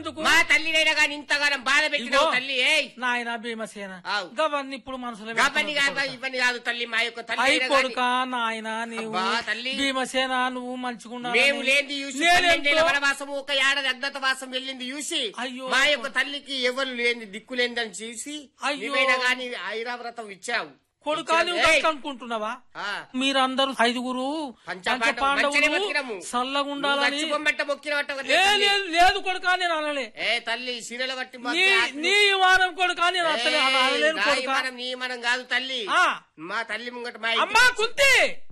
ఎందుకు మా తల్లినైనా గాని ఇంతగానం బాధ పెట్టినావు ఇదిగో. తల్లి ఏయ్ నాయన భీమసేన ఆవు. గవన్నీ ఇప్పుడు మనసులో గబ్బని కాదు పెట్టుకున్నావు ఇవన్నీ కాదు తల్లి మా యొక్క తల్లి అయి అయినా కొడుక గాని నాయన నీవు అబ్బా, తల్లి. భీమసేన నువ్వు మంచిగున్నా మేము లేని చూసి పన్నెండేళ్ల వనవాసము ఒక ఏడాది అజ్ఞాత వాసం వెళ్ళింది చూసి అయ్యో. మా యొక్క తల్లికి ఎవరు లేని దిక్కు లేనిదని చూసి అయ్యో. నువ్వైనా గాని ఐరావ్రతం ఇచ్చావు కొడుక ఇచ్చావు. నువ్వు ఏయ్. గట్ల అనుకుంటున్నావా ఆ. మీరందరూ ఐదుగురు పంచపాండవులు మంచిగానే పంచపాండవులు బతికినాము. చల్లగుండాలని నువ్వు బొమ్మెట్ట మొక్కినవట్ట కదా ఏ తల్లి. లేదు లేదు కొడుక నేను అనలే ఏ తల్లి సీరలు కట్టి నీ మొక్కి ఆకు- నీ విమానం కొడుక నేను అసలే ఏయ్, అనలేను నా కొడుక ఇమానం, నీ మనం కాదు తల్లి ఆ. మా తల్లి ముంగట మా అమ్మా ఇంటికి కుంతి